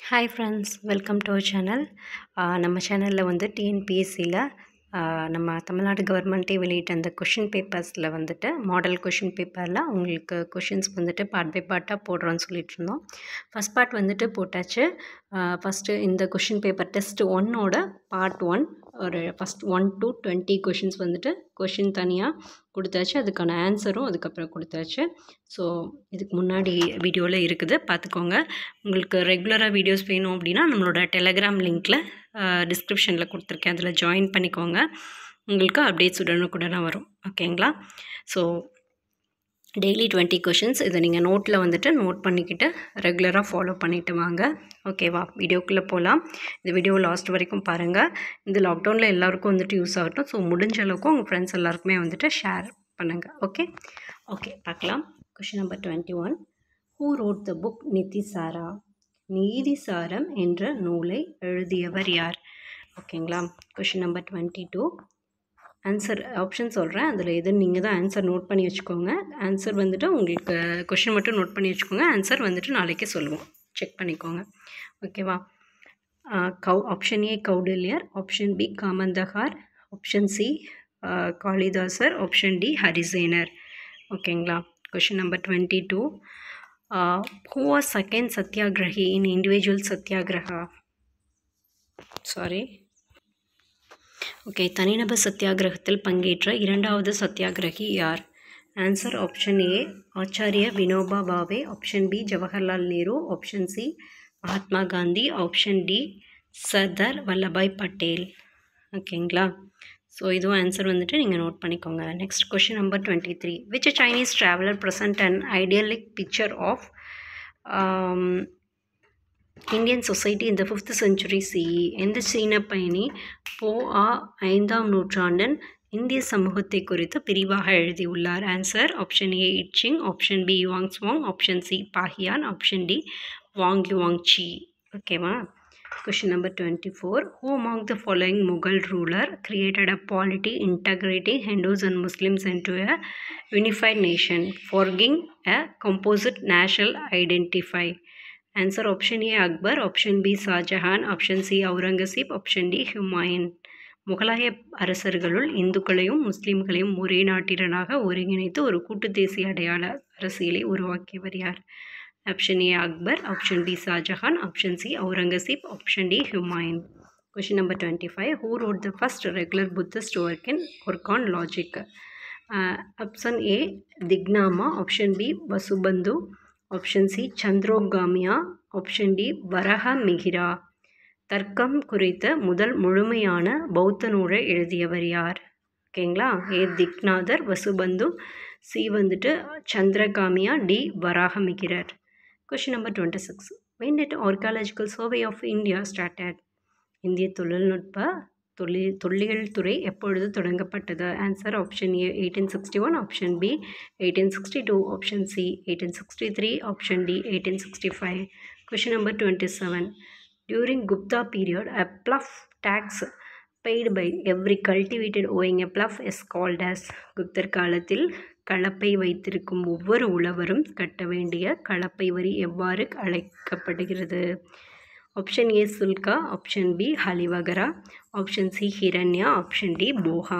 Hi friends welcome to our channel நம்ம சேனலில் வந்து டிஎன்பிஎஸ்சியில் நம்ம தமிழ்நாடு கவர்மெண்ட்டே வெளியிட்ட அந்த கொஷின் பேப்பர்ஸில் வந்துட்டு மாடல் கொஷின் பேப்பரில் உங்களுக்கு கொஷின்ஸ் வந்துட்டு பார்ட் பை பார்ட்டாக போடுறோன்னு சொல்லிட்டு இருந்தோம் ஃபஸ்ட் பார்ட் வந்துட்டு போட்டாச்சு ஃபஸ்ட்டு இந்த கொஷின் பேப்பர் டெஸ்ட் ஒன்னோட பார்ட் ஒன் ஒரு first one to twenty questions வந்துட்டு கொஷின் தனியாக கொடுத்தாச்சு அதுக்கான ஆன்சரும் அதுக்கப்புறம் கொடுத்தாச்சு ஸோ இதுக்கு முன்னாடி வீடியோவில் இருக்குது பார்த்துக்கோங்க உங்களுக்கு ரெகுலராக வீடியோஸ் வேணும் அப்படின்னா நம்மளோட டெலகிராம் லிங்க்கில் டிஸ்கிரிப்ஷனில் கொடுத்துருக்கேன் அதில் ஜாயின் பண்ணிக்கோங்க உங்களுக்கு அப்டேட்ஸ் உடனுக்குடனே வரும் ஓகேங்களா ஸோ டெய்லி டுவெண்ட்டி கொஷின்ஸ் இதை நீங்கள் நோட்டில் வந்துட்டு நோட் பண்ணிக்கிட்டு ரெகுலராக ஃபாலோ பண்ணிவிட்டு வாங்க ஓகேவா வீடியோக்குள்ளே போகலாம் இந்த வீடியோ லாஸ்ட் வரைக்கும் பாருங்கள் இந்த லாக்டவுனில் எல்லாருக்கும் வந்துட்டு யூஸ் ஆகட்டும் ஸோ முடிஞ்ச அளவுக்கு உங்கள் ஃப்ரெண்ட்ஸ் எல்லாருக்குமே வந்துட்டு ஷேர் பண்ணுங்கள் ஓகே ஓகே பார்க்கலாம் question number twenty one who wrote the book Nitisara Nitisaram என்ற நூலை எழுதியவர் யார் ஓகேங்களா question number twenty two answer option சொல்கிறேன் அதில் எது நீங்கள் தான் ஆன்சர் நோட் பண்ணி வச்சுக்கோங்க ஆன்சர் வந்துட்டு உங்களுக்கு கொஷின் மட்டும் நோட் பண்ணி வச்சுக்கோங்க ஆன்சர் வந்துட்டு நாளைக்கே சொல்லுவோம் செக் பண்ணிக்கோங்க ஓகேவா கவு option A Kautilyar option B Kamandakar option C Kalidasar option D Harisenar ஓகேங்களா question number twenty two who was second satyagrahi in individual satyagraha sorry okay தனிநபர் சத்தியாகிரகத்தில் பங்கேற்ற இரண்டாவது சத்தியாகிரகி யார் answer option A Acharya Vinoba Bhave option B Jawaharlal Nehru option C Mahatma Gandhi option D Sardar Vallabhbhai Patel ஓகேங்களா ஸோ இதுவும் ஆன்சர் வந்துட்டு நீங்கள் நோட் பண்ணிக்கோங்க next question number twenty three which Chinese traveller present and idyllic picture of Indian society இந்த ஃபிஃப்த் செஞ்சுரி சிஇ எந்த சீன பயணி போ ஆ ஐந்தாம் நூற்றாண்டின் இந்திய சமூகத்தை குறித்து பிரிவாக எழுதியுள்ளார் answer option A I-Tsing option B Yuan Chwang option C Fahien option D Wang Yuan Ce ஓகேவா Question number 24. Who among the following Mughal ruler created a polity integrating Hindus and Muslims into a unified nation, forging a composite national identity? Answer option A Akbar, option B Shah Jahan, option C Aurangzeb, option D Humayun. முகலாய அரசர்களுள் இந்துக்களையும் முஸ்லிம்களையும் ஒரே நாட்டினராக ஒருங்கிணைத்து ஒரு கூட்டு தேசிய அடையாள அரசியலை உருவாக்கியவர் யார் option A Akbar option B Shahjahan option C Aurangzeb option D Humayun question number twenty five who wrote the first regular Buddhist work in work on logic option A Dignaga option B Vasubandhu option C Chandragomin option D Varaha Mihira தர்க்கம் குறித்த முதல் முழுமையான பௌத்த நூலை எழுதியவர் யார் ஓகேங்களா ஏ திக்நாதர் Vasubandhu C வந்துட்டு Chandragomiya D Varahamihirar question number twenty six when did Archaeological Survey of India started இந்திய தொழில்நுட்ப தொழில் தொல்லியல் துறை எப்பொழுது தொடங்கப்பட்டது answer option A eighteen sixty one option B eighteen sixty two option C eighteen sixty three option D eighteen sixty five question number twenty seven during Gupta period a plough tax paid by every cultivated owning a plough is called as குப்தர் காலத்தில் கலப்பை வைத்திருக்கும் ஒவ்வொரு உழவரும் கட்ட வேண்டிய கலப்பை வரி எவ்வாறு அழைக்கப்படுகிறது option A Shulka option B Halivakara option C Hiranya option D Bhoga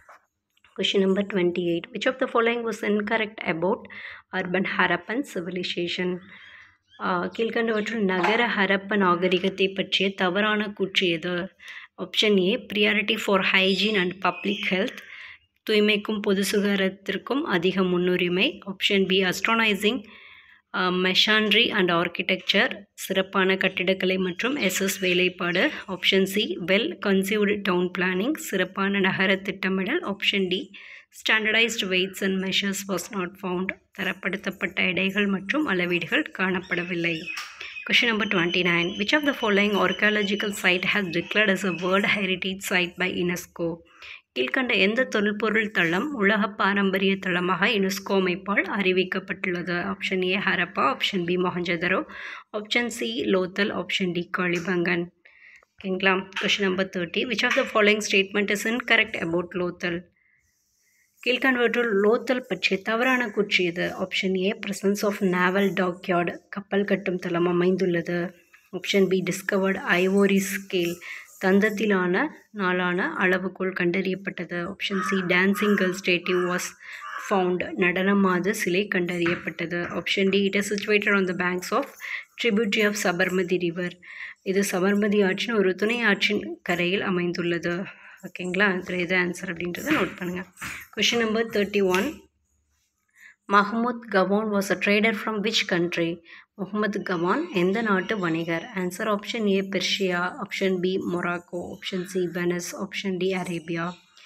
question number twenty eight which of the following was incorrect about urban Harappan civilisation கீழ்கண்டவற்றுள் நகர ஹரப்ப நாகரிகத்தை பற்றிய தவறான கூற்று எது option A priority for hygiene and public health தூய்மைக்கும் பொது சுகாதாரத்திற்கும் அதிக முன்னுரிமை option B astonishing masonry and architecture சிறப்பான கட்டிடக்கலை மற்றும் எஸ்எஸ் வேலைப்பாடு option C well conceived town planning சிறப்பான நகர திட்டமிடல் option D standardised weights and measures was not found தரப்படுத்தப்பட்ட எடைகள் மற்றும் அளவீடுகள் காணப்படவில்லை question number twenty nine which of the following archaeological site has declared as a world heritage site by UNESCO கீழ்கண்ட எந்த தொல்பொருள் தளம் உலக பாரம்பரிய தளமாக யுனெஸ்கோ அமைப்பால் அறிவிக்கப்பட்டுள்ளது option A Harappa option B Mohenjodaro option C Lothal option D Kalibangan ஓகேங்களா question number thirty which of the following statement is incorrect about Lothal கீழ்கண்டவற்றுள் லோத்தல் பற்றிய தவறான கூற்றியது option A presence of naval dockyard கப்பல் கட்டும் தளம் அமைந்துள்ளது option B discovered ivory scale தந்தத்திலான நாளான அளவுகோல் கண்டறியப்பட்டது option C dancing girl statue was found நடனமாது சிலை கண்டறியப்பட்டது option D it is situated on the banks of tributary of Sabarmati river இது சபர்மதி ஆற்றின் ஒரு துணை ஆற்றின் கரையில் அமைந்துள்ளது ஓகேங்களா இதில் எது ஆன்சர் அப்படின்றத நோட் பண்ணுங்கள் question number thirty one Mahmud Gawan was a trader from which country Muhammad Gawan எந்த நாட்டு வணிகர் answer option A Persia option B Morocco option C Venice option D Arabia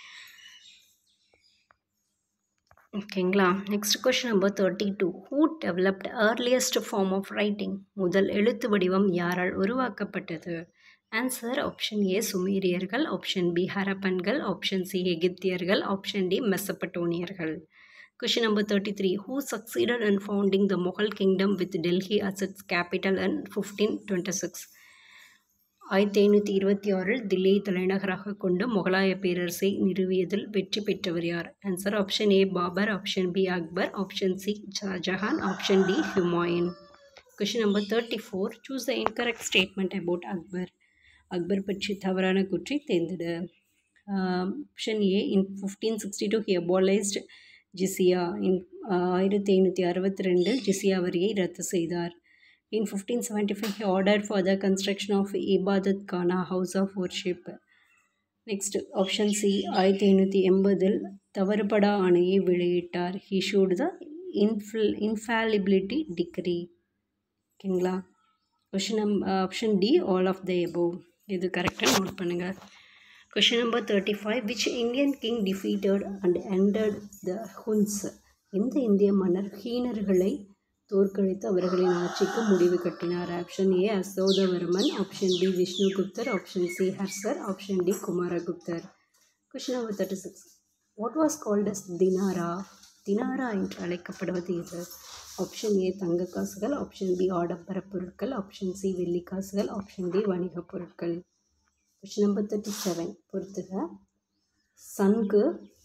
ஓகேங்களா next question number thirty two who developed earliest form of writing முதல் எழுத்து வடிவம் யாரால் உருவாக்கப்பட்டது answer option A சுமேரியர்கள் ஆப்ஷன் பி ஹரப்பன்கள் ஆப்ஷன் சி எகிப்தியர்கள் option D மெசப்பட்டோனியர்கள் question number thirty three who succeeded in founding the Mughal kingdom with Delhi as its capital and fifteen twenty six ஆயிரத்தி ஐநூற்றி இருபத்தி ஆறில் தில்லியை தலைநகராக கொண்டு முகலாய பேரரசை நிறுவியதில் வெற்றி பெற்றவர் யார் answer option A Babur option B Akbar option C Shahjahan option D Humayun question number thirty four choose the incorrect statement about Akbar Akbar பற்றி தவறான குற்றி தேர்ந்தெடு option A in fifteen sixty two he abolished jizya in ஆயிரத்தி ஐநூற்றி அறுபத்தி ரெண்டில் ஜிசியா வரியை ரத்து செய்தார் in fifteen seventy five he order for the construction of Ibadat Khana house of worship next option C ஆயிரத்தி ஐநூற்றி எண்பதில் தவறுபடா ஆணையை வெளியிட்டார் ஹி ஷூட் த இன்ஃபில் இன்ஃபாலிபிலிட்டி டிகிரி ஓகேங்களா கொஷின் நம் option D all of the above இது கரெக்டாக நோட் பண்ணுங்கள் question number thirty five which Indian king defeated and ended the Huns எந்த இந்திய மன்னர் ஹீனர்களை தோற்கடித்து அவர்களின் ஆட்சிக்கு முடிவு கட்டினார் option A Yashodharman option B Vishnuguptar option C Harshar option D Kumaraguptar question number thirty six what was called as dinara dinara என்று அழைக்கப்படுவது எது ஆப்ஷன் ஏ தங்க காசுகள் ஆப்ஷன் பி ஆடம்பர பொருட்கள் ஆப்ஷன் சி வெள்ளி காசுகள் ஆப்ஷன் டி வணிகப் பொருட்கள் கொஷின் நம்பர் தேர்ட்டி செவன் பொறுத்துக சன்கு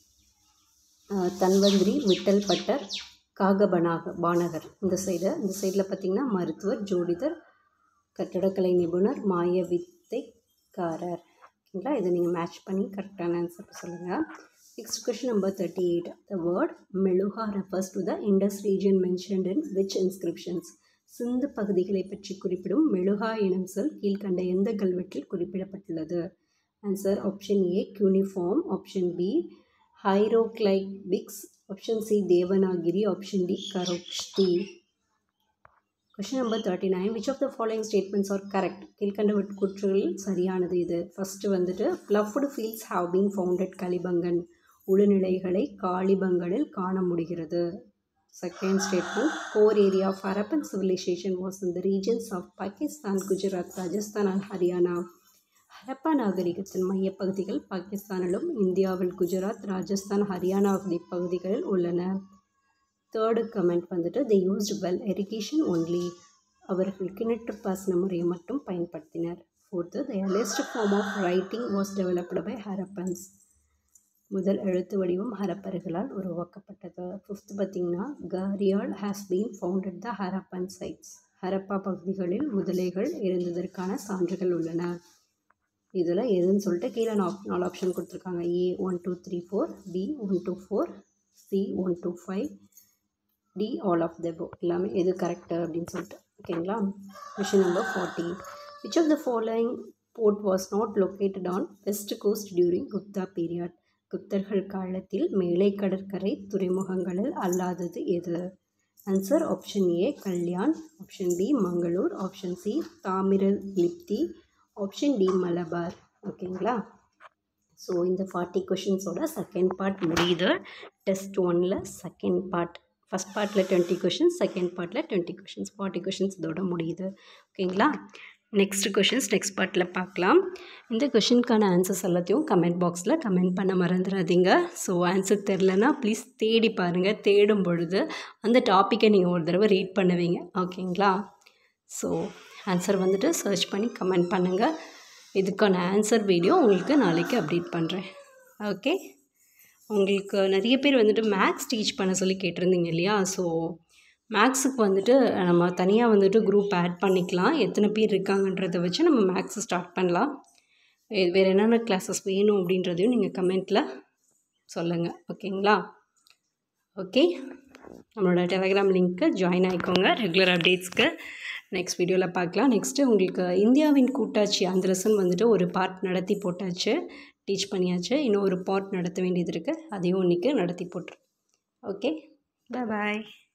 தன்வந்திரி விட்டல் பட்டர் காகபனாக பானகர் இந்த சைடு இந்த சைடில் பார்த்திங்கன்னா மருத்துவர் ஜோடிதர் கட்டடக்கலை நிபுணர் மாய வித்தைக்காரர் ஓகேங்களா இதை நீங்கள் மேட்ச் பண்ணி கரெக்டான ஆன்சர் சொல்லுங்கள் next question number thirty eight the word Meluha refers to the Indus region mentioned in which inscriptions Sindhu பகுதிகளை பற்றி குறிப்பிடும் மெழுகா எனும் சொல் கீழ்கண்ட எந்த கல்வெட்டில் குறிப்பிடப்பட்டுள்ளது answer option A cuneiform option B hieroglyphics option C Devanagari option D Kharoshthi question number thirty nine which of the following statements are correct கீழ்கண்ட கூற்றுகளில் சரியானது இது ஃபஸ்ட்டு வந்துட்டு ploughed fields have been founded Kalibangan உளுநிலைகளை காலிபங்கனில் காண முடிகிறது second statement core area of Harappan civilisation was in the regions of Pakistan Gujarat Rajasthan and Haryana Harappa நாகரிகத்தின் மையப்பகுதிகள் பாகிஸ்தானிலும் இந்தியாவில் குஜராத் ராஜஸ்தான் ஹரியானா ஆகிய பகுதிகளில் உள்ளன தேர்டு கமெண்ட் வந்துட்டு they used well irrigation only அவர்கள் கிணற்று பாசன முறையை மட்டும் பயன்படுத்தினர் fourth the earliest form of writing was developed by Harappans முதல் எழுத்து வடிவம் ஹரப்பர்களால் உருவாக்கப்பட்டது ஃபிஃப்த் பார்த்திங்கன்னா gharial has been founded the Harappan sites Harappa பகுதிகளில் முதலைகள் இருந்ததற்கான சான்றுகள் உள்ளன இதில் எதுன்னு சொல்லிட்டு கீழே நான் நாலு ஆப்ஷன் கொடுத்துருக்காங்க A one two three four B one two four C one two five D all of the above எல்லாமே எது கரெக்டு அப்படின்னு சொல்லிட்டு ஓகேங்களா question number forty which of the following port was not located on west coast during Gupta period குப்தர்கள் காலத்தில் மேலை கடற்கரை துறைமுகங்களில் அல்லாதது எது answer option A Kalyan option B Mangalore option C Tamralipti option D Malabar ஓகேங்களா ஸோ இந்த ஃபார்ட்டி கொஷின்ஸோட செகண்ட் பார்ட் முடியுது டெஸ்ட் ஒனில் செகண்ட் பார்ட் ஃபஸ்ட் பார்ட்டில் டுவெண்ட்டி கொஷின்ஸ் செகண்ட் பார்ட்டில் டுவெண்ட்டி கொஷின்ஸ் ஃபார்ட்டி கொஷின்ஸ் இதோட முடியுது ஓகேங்களா நெக்ஸ்ட் கொஷின்ஸ் நெக்ஸ்ட் பார்ட்டில் பார்க்கலாம் இந்த கொஷினுக்கான ஆன்சர்ஸ் எல்லாத்தையும் கமெண்ட் பாக்ஸில் கமெண்ட் பண்ண மறந்துடாதீங்க ஸோ ஆன்சர் தெரிலனா ப்ளீஸ் தேடி பாருங்கள் தேடும் பொழுது அந்த டாப்பிக்கை நீங்கள் ஒரு தடவை ரீட் பண்ணுவீங்க ஓகேங்களா ஸோ ஆன்சர் வந்துட்டு சர்ச் பண்ணி கமெண்ட் பண்ணுங்கள் இதுக்கான ஆன்சர் வீடியோ உங்களுக்கு நாளைக்கு அப்டேட் பண்ணுறேன் ஓகே உங்களுக்கு நிறைய பேர் வந்துட்டு மேக்ஸ் டீச் பண்ண சொல்லி கேட்டிருந்தீங்க இல்லையா ஸோ மேக்ஸுக்கு வந்துட்டு நம்ம தனியாக வந்துட்டு குரூப் ஆட் பண்ணிக்கலாம் எத்தனை பேர் இருக்காங்கன்றதை வச்சு நம்ம மேக்ஸை ஸ்டார்ட் பண்ணலாம் வே- வேறு என்னென்ன கிளாஸஸ் வேணும் அப்படின்றதையும் நீங்கள் கமெண்ட்டில் சொல்லுங்கள் ஓகேங்களா ஓகே நம்மளோட டெலகிராம் லிங்க்கு ஜாயின் ஆகிக்கோங்க ரெகுலர் அப்டேட்ஸ்க்கு நெக்ஸ்ட் வீடியோவில் பார்க்கலாம் நெக்ஸ்ட்டு உங்களுக்கு இந்தியாவின் கூட்டாட்சி அந்த லெசன் வந்துட்டு ஒரு பார்ட் நடத்தி போட்டாச்சு டீச் பண்ணியாச்சு இன்னும் ஒரு பார்ட் நடத்த வேண்டியது இருக்குது அதையும் இன்றைக்கி நடத்தி போட்டுரு ஓகே பாய்